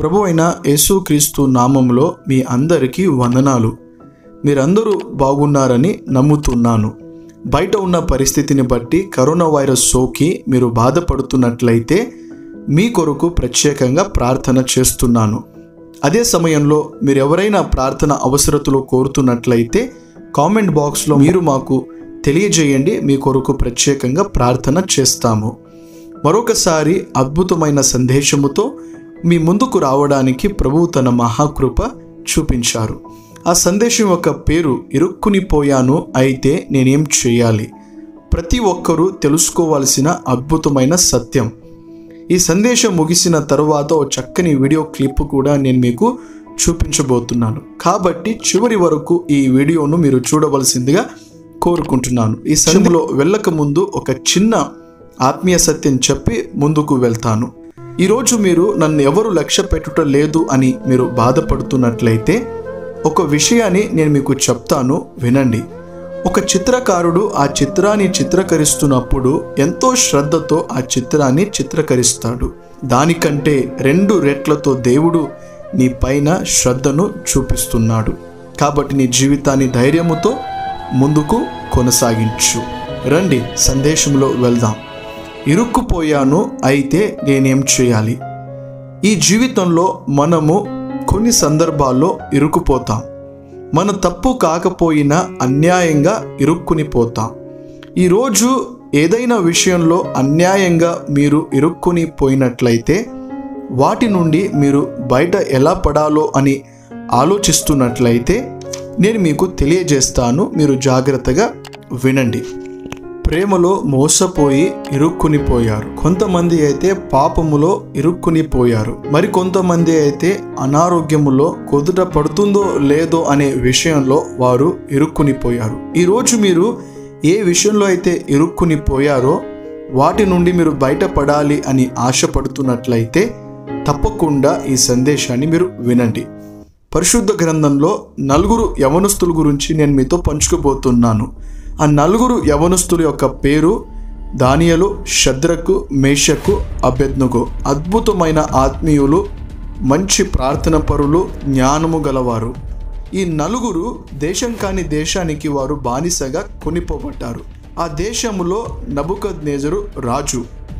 ప్రభు అయిన యేసుక్రీస్తు నామంలో మీ అందరికీ వందనాలు మీరందరూ బాగున్నారని నమ్ముతున్నాను బయట ఉన్న పరిస్థితిని బట్టి కరోనా వైరస్ సోకి మీరు బాధపడుతున్నట్లయితే మీ కొరకు ప్రత్యేకంగా ప్రార్థన చేస్తున్నాను అదే సమయంలో మీరు ఎవరైనా ప్రార్థన అవసరతలు కోరుతున్నట్లయితే కామెంట్ బాక్స్లో మీరు మాకు తెలియజేయండి మీ కొరకు ప్రత్యేకంగా ప్రార్థన చేస్తాము మరొకసారి అద్భుతమైన సందేశముతో మీ ముందుకు రావడానికి ప్రభువు తన మహాకృప చూపించారు ఆ సందేశం యొక్క పేరు ఇరుక్కునిపోయాను అయితే నేనేం చేయాలి ప్రతి ఒక్కరూ తెలుసుకోవాల్సిన అద్భుతమైన సత్యం ఈ సందేశం ముగిసిన తరువాత ఓ చక్కని వీడియో క్లిప్ కూడా నేను మీకు చూపించబోతున్నాను కాబట్టి చివరి వరకు ఈ వీడియోను మీరు చూడవలసిందిగా కోరుకుంటున్నాను ఈ సమయంలో వెళ్ళక ముందు ఒక చిన్న ఆత్మీయ సత్యం చెప్పి ముందుకు వెళ్తాను ఈరోజు మీరు నన్ను ఎవరు లక్ష్య పెట్టుట లేదు అని మీరు బాధపడుతున్నట్లయితే ఒక విషయాన్ని నేను మీకు చెప్తాను వినండి ఒక చిత్రకారుడు ఆ చిత్రాన్ని చిత్రకరిస్తున్నప్పుడు ఎంతో శ్రద్ధతో ఆ చిత్రాన్ని చిత్రకరిస్తాడు దానికంటే రెండు రెట్లతో దేవుడు నీ పైన శ్రద్ధను చూపిస్తున్నాడు కాబట్టి నీ జీవితాన్ని ధైర్యముతో ముందుకు కొనసాగించు రండి సందేశంలో వెళ్దాం ఇరుక్కుపోయాను అయితే నేనేం చేయాలి ఈ జీవితంలో మనము కొన్ని సందర్భాల్లో ఇరుక్కుపోతాం మన తప్పు కాకపోయినా అన్యాయంగా ఇరుక్కుని పోతాం ఈరోజు ఏదైనా విషయంలో అన్యాయంగా మీరు ఇరుక్కుని పోయినట్లయితే వాటి నుండి మీరు బయట ఎలా పడాలో అని ఆలోచిస్తున్నట్లయితే నేను మీకు తెలియజేస్తాను మీరు జాగ్రత్తగా వినండి ప్రేమలో మోసపోయి ఇరుక్కునిపోయారు కొంతమంది అయితే పాపములో ఇరుక్కునిపోయారు మరి కొంతమంది అయితే అనారోగ్యములో కుదుట పడుతుందో లేదో అనే విషయంలో వారు ఇరుక్కునిపోయారు ఈరోజు మీరు ఏ విషయంలో అయితే ఇరుక్కునిపోయారో వాటి నుండి మీరు బయటపడాలి అని ఆశపడుతున్నట్లయితే తప్పకుండా ఈ సందేశాన్ని మీరు వినండి పరిశుద్ధ గ్రంథంలో నలుగురు యవనస్తుల గురించి నేను మీతో పంచుకోబోతున్నాను ఆ నలుగురు యవనస్తుల యొక్క పేరు దానియలు శద్రకు మేషకు అభ్యర్థుకు అద్భుతమైన ఆత్మీయులు మంచి ప్రార్థన పరులు జ్ఞానము గలవారు ఈ నలుగురు దేశం కాని దేశానికి వారు బానిసగా కొనిపోబడ్డారు ఆ దేశములో నబుకద్నేజరు రాజు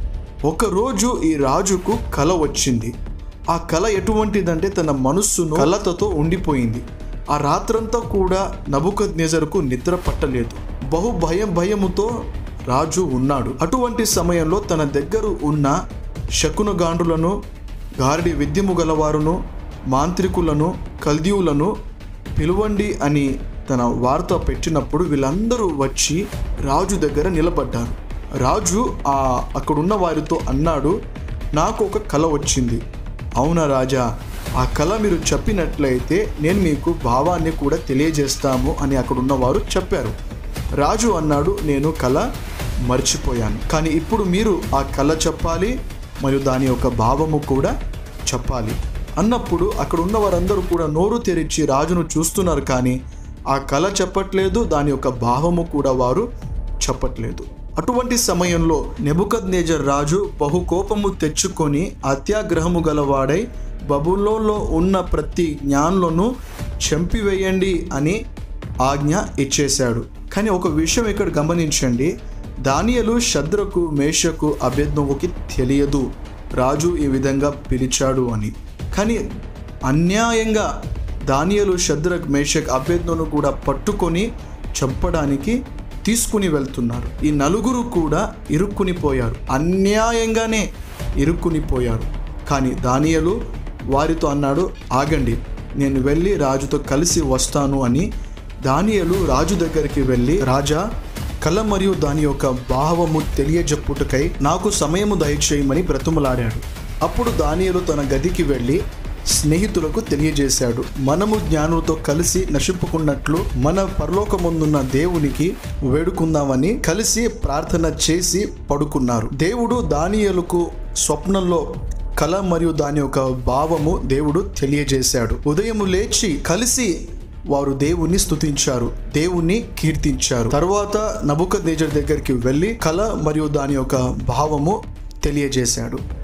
ఒకరోజు ఈ రాజుకు కల వచ్చింది ఆ కళ ఎటువంటిదంటే తన మనస్సును కలతతో ఉండిపోయింది ఆ రాత్రంతా కూడా నబుకద్ నెజరుకు నిద్ర పట్టలేదు బహు భయం భయముతో రాజు ఉన్నాడు అటువంటి సమయంలో తన దగ్గర ఉన్న శకునగాండ్రులను గారడి విద్యము గలవారును మాంత్రికులను కల్దీవులను పిలువండి అని తన వార్త పెట్టినప్పుడు వీళ్ళందరూ వచ్చి రాజు దగ్గర నిలబడ్డారు రాజు ఆ అక్కడున్న వారితో అన్నాడు నాకు ఒక కళ వచ్చింది అవునా రాజా ఆ కళ మీరు చెప్పినట్లయితే నేను మీకు భావాన్ని కూడా తెలియజేస్తాము అని అక్కడున్న వారు చెప్పారు రాజు అన్నాడు నేను కళ మర్చిపోయాను కానీ ఇప్పుడు మీరు ఆ కళ చెప్పాలి మరియు దాని యొక్క భావము కూడా చెప్పాలి అన్నప్పుడు అక్కడ ఉన్న వారందరూ కూడా నోరు తెరిచి రాజును చూస్తున్నారు కానీ ఆ కళ చెప్పట్లేదు దాని యొక్క భావము కూడా వారు చెప్పట్లేదు అటువంటి సమయంలో నెబుకద్ నేజర్ రాజు బహుకోపము తెచ్చుకొని అత్యాగ్రహము గలవాడై బబులోలో ఉన్న ప్రతి జ్ఞానులను చంపివేయండి అని ఆజ్ఞ ఇచ్చేశాడు కానీ ఒక విషయం ఇక్కడ గమనించండి దానియలు శద్రకు మేషకు అభ్యర్థుకి తెలియదు రాజు ఈ విధంగా పిలిచాడు అని కానీ అన్యాయంగా దానియలు శద్రక్ మేషక్ అభ్యర్థును కూడా పట్టుకొని చంపడానికి తీసుకుని వెళ్తున్నారు ఈ నలుగురు కూడా ఇరుక్కునిపోయారు అన్యాయంగానే ఇరుక్కునిపోయారు కానీ దానియలు వారితో అన్నాడు ఆగండి నేను వెళ్ళి రాజుతో కలిసి వస్తాను అని దానియలు రాజు దగ్గరికి వెళ్ళి రాజా కళ మరియు దాని యొక్క భావము తెలియజెప్పుటకై నాకు సమయము దయచేయమని బ్రతుములాడాడు అప్పుడు దానియలు తన గదికి వెళ్ళి స్నేహితులకు తెలియజేశాడు మనము జ్ఞానులతో కలిసి నశింపుకున్నట్లు మన పరలోకముందున్న దేవునికి వేడుకుందామని కలిసి ప్రార్థన చేసి పడుకున్నారు దేవుడు దానియలకు స్వప్నంలో కళ మరియు దాని యొక్క భావము దేవుడు తెలియజేశాడు ఉదయము లేచి కలిసి వారు దేవుణ్ణి స్తుతించారు దేవుణ్ణి కీర్తించారు తర్వాత నబుక దగ్గరికి వెళ్ళి కళ మరియు దాని యొక్క భావము తెలియజేశాడు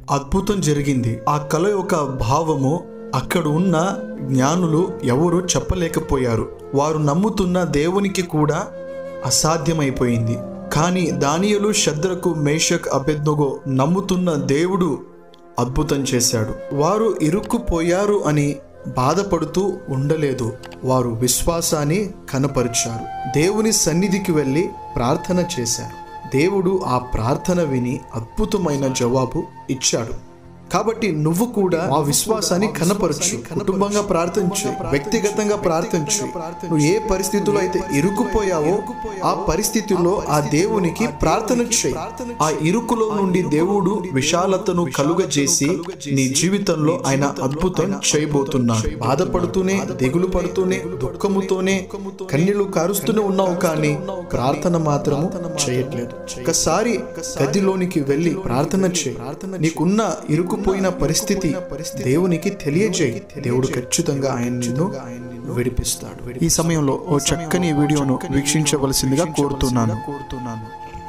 అద్భుతం జరిగింది ఆ కళ యొక్క భావము అక్కడ ఉన్న జ్ఞానులు ఎవరు చెప్పలేకపోయారు వారు నమ్ముతున్న దేవునికి కూడా అసాధ్యమైపోయింది కానీ దానియలు శద్రకు మేషక్ అభెజ్ఞగో నమ్ముతున్న దేవుడు అద్భుతం చేశాడు వారు ఇరుక్కుపోయారు అని బాధపడుతూ ఉండలేదు వారు విశ్వాసాన్ని కనపరిచారు దేవుని సన్నిధికి వెళ్ళి ప్రార్థన చేశారు దేవుడు ఆ ప్రార్థన విని అద్భుతమైన జవాబు ఇచ్చాడు కాబట్టి నువ్వు కూడా ఆ విశ్వాసాన్ని కనపరచు కుటుంబంగా ప్రార్థించు వ్యక్తిగతంగా ప్రార్థించు నువ్వు ఏ పరిస్థితిలో అయితే ఇరుక్కుపోయావో ఆ పరిస్థితుల్లో ఆ దేవునికి ప్రార్థన చేయి ఆ ఇరుకులో నుండి దేవుడు విశాలతను కలుగజేసి నీ జీవితంలో ఆయన అద్భుతం చేయబోతున్నాడు బాధపడుతూనే దిగులు పడుతూనే దుఃఖముతోనే కన్నీళ్లు కారుస్తూనే ఉన్నావు కానీ ప్రార్థన మాత్రము చేయట్లేదు ఒకసారి గదిలోనికి వెళ్ళి ప్రార్థన చేయి నీకున్న ఇరుకుపోయిన పరిస్థితి దేవునికి తెలియజేయి దేవుడు ఖచ్చితంగా ఆయన నిన్ను విడిపిస్తాడు ఈ సమయంలో ఓ చక్కని వీడియోను వీక్షించవలసిందిగా కోరుతున్నాను కోరుతున్నాను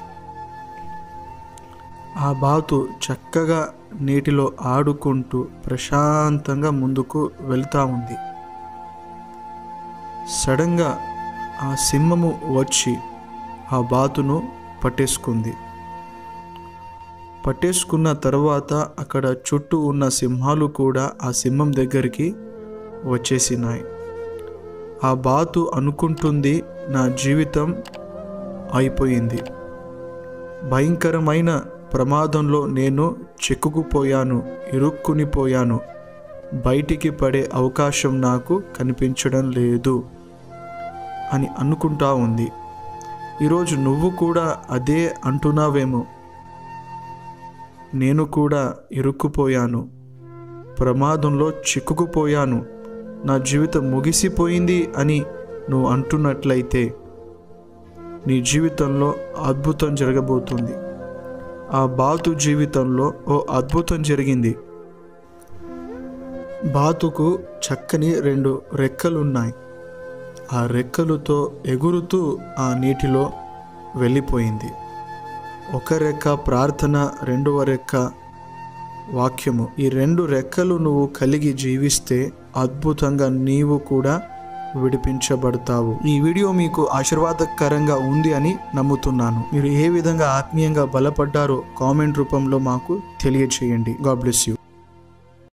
ఆ బాతు చక్కగా నీటిలో ఆడుకుంటూ ప్రశాంతంగా ముందుకు వెళ్తా ఉంది సడన్గా ఆ సింహము వచ్చి ఆ బాతును పట్టేసుకుంది పట్టేసుకున్న తర్వాత అక్కడ చుట్టూ ఉన్న సింహాలు కూడా ఆ సింహం దగ్గరికి వచ్చేసినాయి ఆ బాతు అనుకుంటుంది నా జీవితం అయిపోయింది భయంకరమైన ప్రమాదంలో నేను చిక్కుకుపోయాను ఇరుక్కునిపోయాను బయటికి పడే అవకాశం నాకు కనిపించడం లేదు అని అనుకుంటా ఉంది ఈరోజు నువ్వు కూడా అదే అంటున్నావేమో నేను కూడా ఇరుక్కుపోయాను ప్రమాదంలో చిక్కుకుపోయాను నా జీవితం ముగిసిపోయింది అని నువ్వు అంటున్నట్లయితే నీ జీవితంలో అద్భుతం జరగబోతుంది ఆ బాతు జీవితంలో ఓ అద్భుతం జరిగింది బాతుకు చక్కని రెండు రెక్కలున్నాయి ఆ రెక్కలతో ఎగురుతూ ఆ నీటిలో వెళ్ళిపోయింది ఒక రెక్క ప్రార్థన రెండవ రెక్క వాక్యము ఈ రెండు రెక్కలు నువ్వు కలిగి జీవిస్తే అద్భుతంగా నీవు కూడా విడిపించబడతావు ఈ వీడియో మీకు ఆశీర్వాదకరంగా ఉంది అని నమ్ముతున్నాను మీరు ఏ విధంగా ఆత్మీయంగా బలపడ్డారో కామెంట్ రూపంలో మాకు తెలియచేయండి గాడ్ బ్లెస్ యూ